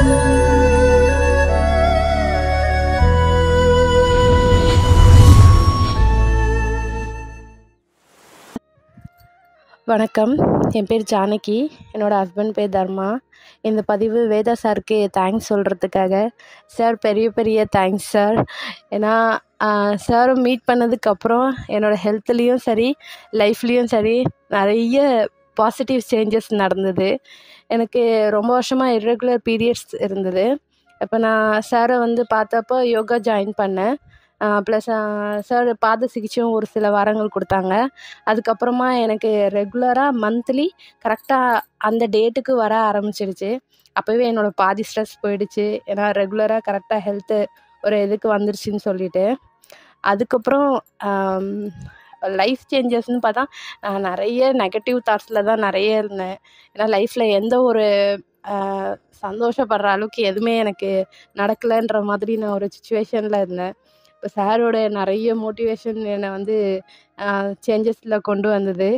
வணக்கம் என் பேர் ஜானகி என்னோடய ஹஸ்பண்ட் பேர் தர்மா இந்த பதிவு வேதா சாருக்கு தேங்க்ஸ் சொல்கிறதுக்காக சார் பெரிய பெரிய தேங்க்ஸ் சார் ஏன்னா சாரை மீட் பண்ணதுக்கப்புறம் என்னோடய ஹெல்த்லேயும் சரி லைஃப்லேயும் சரி நிறைய பாசிட்டிவ் சேஞ்சஸ் நடந்தது எனக்கு ரொம்ப வருஷமாக இர்ரெகுலர் பீரியட்ஸ் இருந்தது இப்போ நான் சாரை வந்து பார்த்தப்போ யோகா ஜாயின் பண்ணேன் ப்ளஸ் சார் பாத சிகிச்சையும் ஒரு சில வாரங்கள் கொடுத்தாங்க அதுக்கப்புறமா எனக்கு ரெகுலராக மந்த்லி கரெக்டாக அந்த டேட்டுக்கு வர ஆரம்பிச்சிடுச்சு அப்போவே என்னோடய பாதி ஸ்ட்ரெஸ் போயிடுச்சு ஏன்னா ரெகுலராக கரெக்டாக ஹெல்த்து ஒரு இதுக்கு வந்துருச்சுன்னு சொல்லிட்டு அதுக்கப்புறம் லைஃப் சேஞ்சஸ்ன்னு பார்த்தா நான் நிறைய நெகட்டிவ் தாட்ஸில் தான் நிறைய இருந்தேன் ஏன்னா லைஃப்பில் எந்த ஒரு சந்தோஷப்படுற அளவுக்கு எதுவுமே எனக்கு நடக்கலைன்ற மாதிரி நான் ஒரு சுச்சுவேஷனில் இருந்தேன் இப்போ சாரோட நிறைய மோட்டிவேஷன் என்னை வந்து சேஞ்சஸில் கொண்டு வந்தது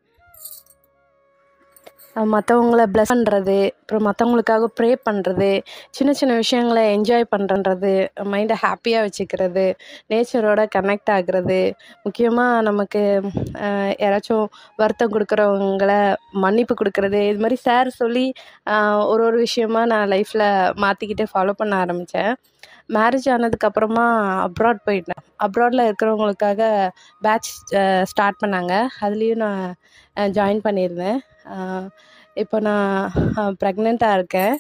மற்றவங்கள ப்ளஸ் பண்ணுறது அப்புறம் மற்றவங்களுக்காக ப்ரே பண்ணுறது சின்ன சின்ன விஷயங்களை என்ஜாய் பண்ணுறது மைண்டை ஹாப்பியாக வச்சுக்கிறது நேச்சரோட கனெக்ட் ஆகுறது முக்கியமாக நமக்கு யாராச்சும் வருத்தம் கொடுக்குறவங்கள மன்னிப்பு கொடுக்குறது இது மாதிரி சார் சொல்லி ஒரு ஒரு விஷயமா நான் லைஃப்பில் மாற்றிக்கிட்டு ஃபாலோ பண்ண ஆரம்பித்தேன் மேரேஜ் ஆனதுக்கப்புறமா அப்ராட் போயிட்டேன் அப்ராடில் இருக்கிறவங்களுக்காக பேட்ச் ஸ்டார்ட் பண்ணாங்க அதுலேயும் நான் ஜாயின் பண்ணியிருந்தேன் இப்போ நான் ப்ரெக்னெண்ட்டாக இருக்கேன்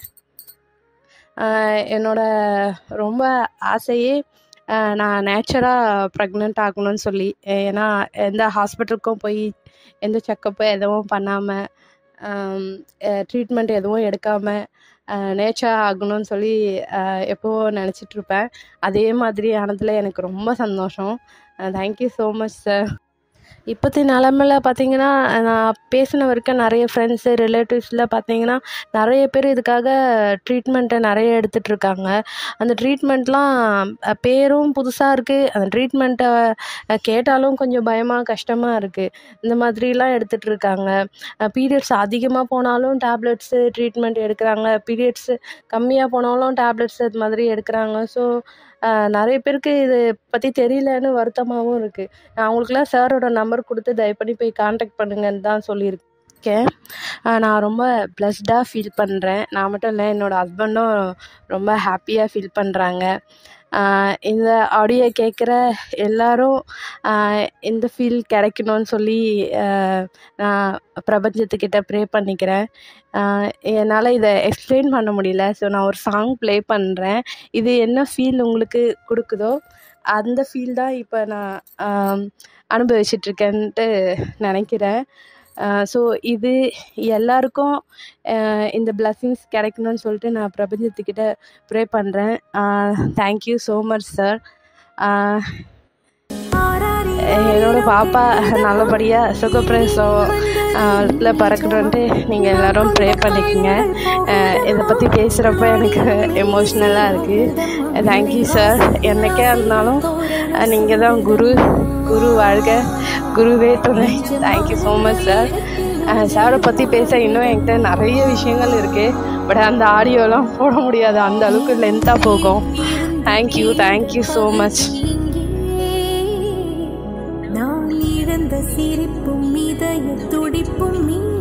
என்னோட ரொம்ப ஆசையே நான் நேச்சராக ப்ரெக்னென்ட் ஆகணும்னு சொல்லி ஏன்னா எந்த ஹாஸ்பிட்டலுக்கும் போய் எந்த செக்கப்பு எதுவும் பண்ணாமல் ட்ரீட்மெண்ட் எதுவும் எடுக்காமல் நேச்சர் ஆகணும்னு சொல்லி எப்போவும் நினச்சிட்ருப்பேன் அதே மாதிரி ஆனதில் எனக்கு ரொம்ப சந்தோஷம் தேங்க்யூ ஸோ மச் சார் இப்போத்தி நிலமைல பார்த்தீங்கன்னா நான் பேசின வரைக்கும் நிறைய ஃப்ரெண்ட்ஸு ரிலேட்டிவ்ஸில் பார்த்தீங்கன்னா நிறைய பேர் இதுக்காக ட்ரீட்மெண்ட்டை நிறைய எடுத்துகிட்ருக்காங்க அந்த ட்ரீட்மெண்ட்லாம் பேரும் புதுசாக இருக்குது அந்த ட்ரீட்மெண்ட்டை கேட்டாலும் கொஞ்சம் பயமாக கஷ்டமாக இருக்குது இந்த மாதிரிலாம் எடுத்துகிட்ருக்காங்க பீரியட்ஸ் அதிகமாக போனாலும் டேப்லெட்ஸு ட்ரீட்மெண்ட் எடுக்கிறாங்க பீரியட்ஸு கம்மியாக போனாலும் டேப்லெட்ஸ் அது மாதிரி எடுக்கிறாங்க ஸோ நிறைய பேருக்கு இது பற்றி தெரியலன்னு வருத்தமாகவும் இருக்குது நான் அவங்களுக்குலாம் சாரோட நம்பர் கொடுத்து தயவு பண்ணி போய் காண்டாக்ட் பண்ணுங்கன்னு தான் சொல்லியிருக்கேன் நான் ரொம்ப ப்ளஸ்டாக ஃபீல் பண்ணுறேன் நான் மட்டும் இல்லை என்னோடய ஹஸ்பண்டும் ரொம்ப ஹாப்பியாக ஃபீல் பண்ணுறாங்க இந்த ஆடியோ கேட்குற எல்லோரும் இந்த ஃபீல் கிடைக்கணும்னு சொல்லி நான் பிரபஞ்சத்துக்கிட்ட ப்ரே பண்ணிக்கிறேன் என்னால் இதை எக்ஸ்பிளைன் பண்ண முடியல ஸோ நான் ஒரு சாங் ப்ளே பண்ணுறேன் இது என்ன ஃபீல் உங்களுக்கு கொடுக்குதோ அந்த ஃபீல் தான் இப்போ நான் அனுபவிச்சிட்ருக்கேன்ட்டு நினைக்கிறேன் ஸோ இது எல்லாருக்கும் இந்த பிளஸ்ஸிங்ஸ் கிடைக்கணும்னு சொல்லிட்டு நான் பிரபஞ்சத்துக்கிட்ட ப்ரே பண்ணுறேன் தேங்க்யூ ஸோ மச் சார் என்னோடய பாப்பா நல்லபடியாக சுகப்பிரசவத்தில் பறக்கணுன்ட்டு நீங்கள் எல்லோரும் ப்ரே பண்ணிக்கோங்க இதை பற்றி பேசுகிறப்ப எனக்கு எமோஷ்னலாக இருக்குது தேங்க்யூ சார் என்றைக்கே இருந்தாலும் நீங்கள் தான் குரு குரு வாழ்க குருவே துணை தேங்க்யூ ஸோ மச் சார் சாரை பற்றி பேச இன்னும் என்கிட்ட நிறைய விஷயங்கள் இருக்குது பட் அந்த ஆடியோலாம் போட முடியாது அந்த அளவுக்கு லென்த்தாக போகும் தேங்க்யூ தேங்க்யூ ஸோ மச் நான் இழந்த சிரிப்பும் இதய துடிப்பும்